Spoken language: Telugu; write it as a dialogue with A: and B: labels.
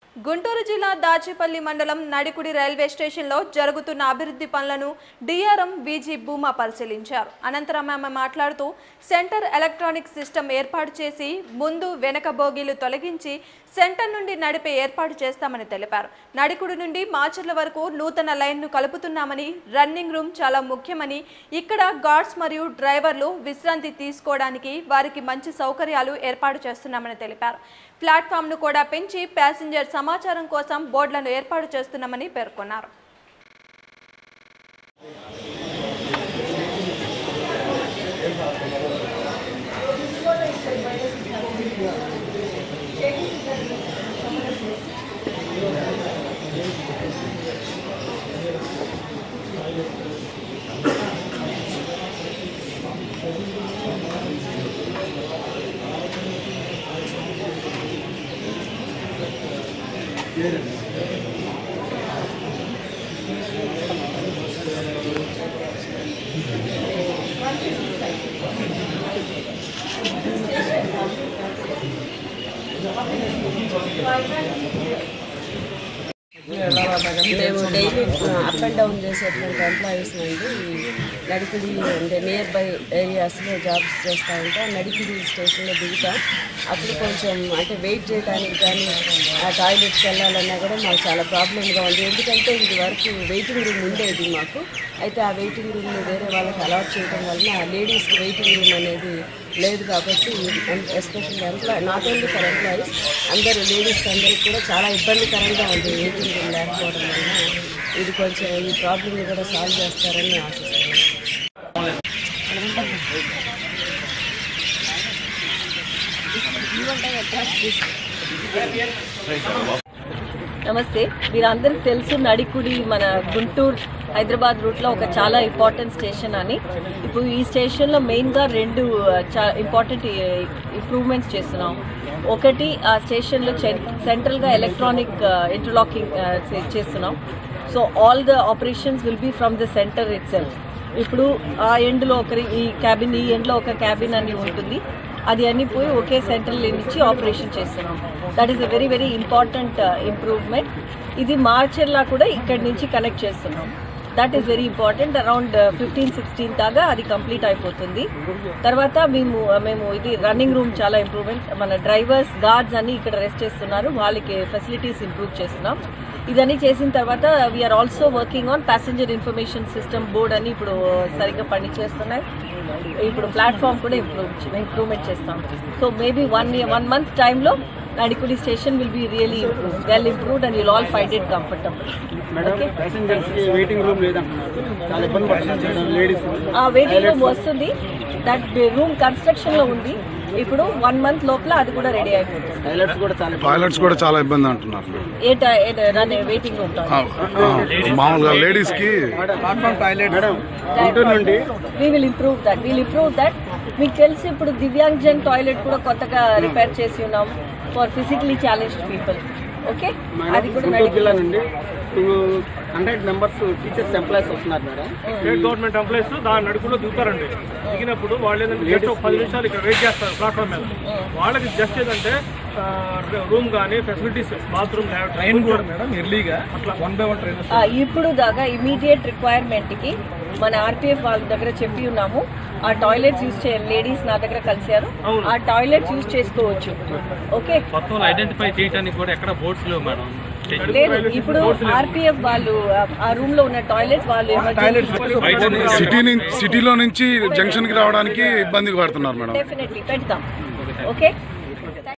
A: గుంటూరు జిల్లా దాచేపల్లి మండలం నడికుడి రైల్వే స్టేషన్లో జరుగుతున్న అభివృద్ధి పనులను డిఆర్ఎం బీజీ భూమా పరిశీలించారు అనంతరం ఆమె మాట్లాడుతూ సెంటర్ ఎలక్ట్రానిక్ సిస్టమ్ ఏర్పాటు చేసి ముందు వెనక బోగీలు తొలగించి సెంటర్ నుండి నడిపే ఏర్పాటు చేస్తామని తెలిపారు నడికుడి నుండి మాచర్ల వరకు నూతన లైన్ను కలుపుతున్నామని రన్నింగ్ రూమ్ చాలా ముఖ్యమని ఇక్కడ గార్డ్స్ మరియు డ్రైవర్లు విశ్రాంతి తీసుకోవడానికి వారికి మంచి సౌకర్యాలు ఏర్పాటు చేస్తున్నామని తెలిపారు ప్లాట్ఫామ్ను కూడా పెంచి ప్యాసింజర్ సమాచారం కోసం బోర్డులను ఏర్పాటు చేస్తున్నామని పేర్కొన్నారు
B: మేము డైలీ అప్ అండ్ డౌన్ చేసేటువంటి ఎంప్లాయీస్ నుండి నడిపిడి అంటే నియర్ బై ఏరియాస్లో జాబ్స్ చేస్తూ ఉంటాం నడిపిడి స్టేషన్లో దిగుతాం అప్పుడు కొంచెం అంటే వెయిట్ చేయడానికి కానీ ఆ టాయిలెట్కి వెళ్ళాలన్నా కూడా మాకు చాలా ప్రాబ్లమ్గా ఉంది ఎందుకంటే ఇది వరకు వెయిటింగ్ రూమ్ ఉండేది మాకు అయితే ఆ వెయిటింగ్ రూమ్ని వేరే వాళ్ళకి అలవాట్ చేయడం వలన లేడీస్కి వెయిటింగ్ రూమ్ అనేది లేదు కాబట్టి especially employee not only for employees అందరూ లేడీస్కి అందరికి కూడా చాలా ఇబ్బందికరంగా ఉంది వెయిటింగ్ రూమ్ లేకపోవడం వలన ఇది కొంచెం ఈ ప్రాబ్లమ్ని కూడా సాల్వ్ చేస్తారని ఆశిస్తున్నాను
C: నమస్తే మీరందరికీ తెలుసు నడికుడి మన గుంటూరు హైదరాబాద్ రూట్లో ఒక చాలా ఇంపార్టెంట్ స్టేషన్ అని ఇప్పుడు ఈ స్టేషన్లో మెయిన్గా రెండు చా ఇంపార్టెంట్ ఇంప్రూవ్మెంట్స్ చేస్తున్నాం ఒకటి ఆ స్టేషన్లో సెంట్రల్గా ఎలక్ట్రానిక్ ఇంటర్లాకింగ్ చేస్తున్నాం so all the operations will be from the centre itself ఇప్పుడు ఆ ఎండ్లో ఒకరి ఈ క్యాబిన్ ఈ ఎండ్లో ఒక క్యాబిన్ అని ఉంటుంది అది అన్ని పోయి ఒకే సెంట్రల్ నుంచి ఆపరేషన్ చేస్తున్నాం that is a very very important improvement ఇది మార్చర్లా కూడా ఇక్కడి నుంచి కనెక్ట్ చేస్తున్నాం that is very important around fifteen sixteen దాకా అది కంప్లీట్ అయిపోతుంది తర్వాత మేము మేము ఇది రన్నింగ్ రూమ్ చాలా ఇంప్రూవ్మెంట్ మన డ్రైవర్స్ గార్డ్స్ అన్ని ఇక్కడ రెస్ట్ చేస్తున్నారు వాళ్ళకి ఫెసిలిటీస్ ఇంప్రూవ్ చేస్తున్నాం ఇదన్నీ చేసిన తర్వాత we're also working on passenger information system board అని ఇప్పుడు సరిగ్గా పని చేస్తున్నాయి ఇప్పుడు ప్లాట్ఫామ్ కూడా ఇంప్రూవ్ ఇంప్రూవ్మెంట్ చేస్తాం so maybe one one month టైంలో Nadikudi station will be really improve well improved and you'll all find it comfortable
D: madam passengers కి వెయిటింగ్ రూమ్ లేదంటున్నారు చాలా ఇబ్బంది పడుతున్నారు మేడం లేడీస్
C: ఆ వెయిటింగ్ రూమ్ వస్తుంది దట్ రూమ్ కన్స్ట్రక్షన్ లో ఉంది ఇప్పుడు వన్ మంత్ లోపల అది కూడా రెడీ అయిపోతుంది
D: టైలర్స్ కూడా చాలా ఇబ్బంది
E: టాయిలెట్స్ కూడా చాలా ఇబ్బంది అంటున్నారు
C: ఏ రన్ వెయిటింగ్ రూమ్
E: ఆ, ఆ, మామూలుగా లేడీస్ కి
D: ప్లాట్ఫామ్ టాయిలెట్ మేడం గుంటూరు నుండి
C: we will improve that will improve that మీకు తెలిసి ఇప్పుడు దివ్యాంగ్జన్ టాయిలెట్ కూడా కొత్తగా రిపేర్ చేసి ఉన్నాం for physically challenged people okay అది
D: మేడం
C: కూడా
D: గుంటూరు
C: నడిపి-
D: జిల్లా నుండి two hundred members teachers employees వస్తున్నారు మేడం
F: స్టేట్ గవర్నమెంట్ ఎంప్లాయీస్ దాని నడుపులో దిగుతారండి దిగినప్పుడు వాళ్ళు ఏంటంటే జస్ట్ ఒక పది నిమిషాలు ఇక్కడ వెయిట్ చేస్తారు ప్లాట్ఫామ్ మీద వాళ్ళకి జస్ట్ ఏంటంటే రూమ్ కానీ ఫెసిలిటీస్ బాత్రూమ్ ట్రైన్ కూడా మేడం ఎర్లీగా అట్లా వన్ బై వన్ ట్రైన్
C: ఆ, ఇప్పుడు దాకా ఇమీడియట్ రిక్వైర్మెంట్ కి మన ఆర్పిఎఫ్ వాళ్ళ దగ్గర చెప్పి ఉన్నాము ఆ టాయిలెట్స్ యూజ్ చేయాలి లేడీస్ నా దగ్గర కలిశారు ఆ టాయిలెట్స్ యూజ్ చేసుకోవచ్చు ఓకే
G: మొత్తం ఐడెంటిఫై చేయడానికి కూడా ఎక్కడ బోర్డ్స్ లేవు మేడం
C: లేదు ఇప్పుడు ఆర్పిఎఫ్ వాళ్ళు ఆ- ఆ రూమ్ లో ఉన్న టాయిలెట్స్ వాళ్ళు emergency-
E: సిటీ నుంచి సిటీలో నుంచి జంక్షన్ కి రావడానికి ఇబ్బంది పడుతున్నారు మేడం
C: డెఫినెట్లీ పెడతాం ఓకే